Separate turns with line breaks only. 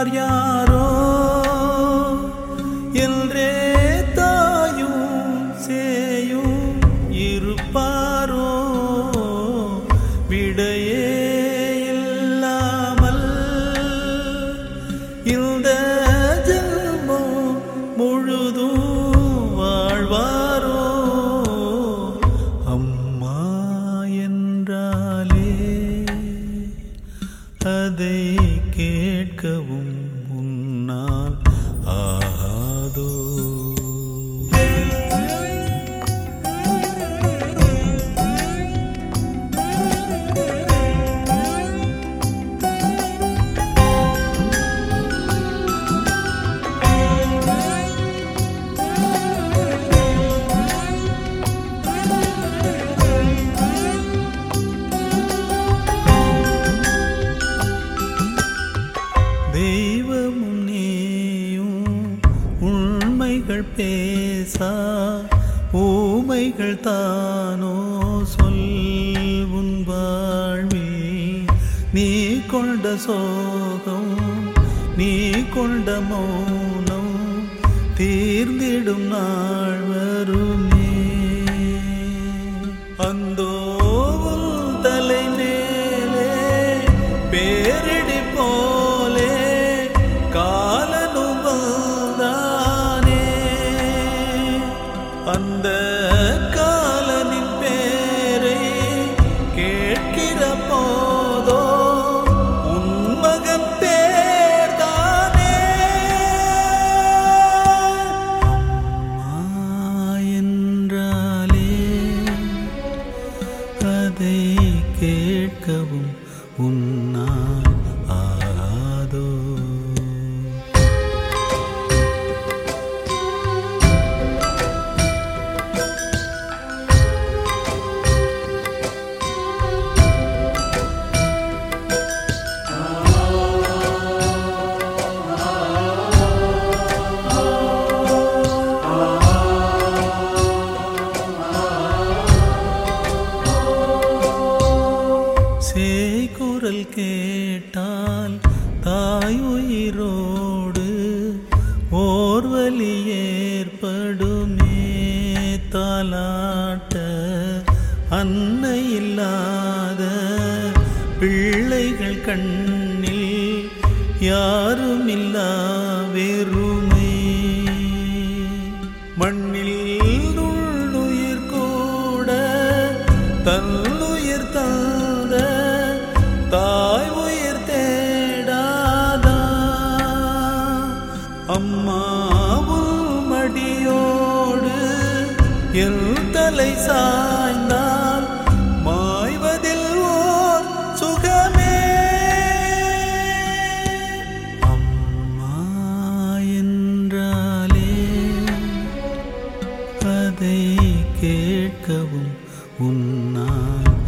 என்றார் யாரோ என்றே தாயும் சேயும் இருப்பாரோ விடையே இல்லாமல் இந்த ஜென்மம் முழுதும் வாழ்வாரோ அம்மா என்றாலே அதை கேட்கவும் முன்னால் ஆகாதோ தெய்வமும் நீயும் உண்மைகள் பேசா ஊமைகள் தானோ சொல் உன் வாழ்வில் நீ கொண்ட சோகம் நீ கொண்ட மௌனம் தீர்ந்திடும் நாள் வருமே அந்தோ உன் தலை மேலே பேரிடி போலே காலனும் வந்தானே அந்த காலனின் பேரை கேட்கிற போதோ உன் மகன் பேர்தானே அம்மா என்றாலே அதை கேட்கவும் உன்னால் ஆகாதோ சேய்குரல் கேட்டால் தாய் உயிரோடு ஓர்வலி ஏற்படுமே தாலாட்ட அன்னை இல்லாத பிள்ளைகள் கண்ணில் யாருமில்லா வெறுமை மண்ணில் நுண்ணுயிர் கூட தன்னுயிர் தந்த தாய் உயிர் தேடாதா அம்மாவும் மடியோடு என் தலை சாய்ந்தால் மாய்வதில் ஓர் சுகமே அம்மா என்றாலே அதை கேட்கவும் உன்னால்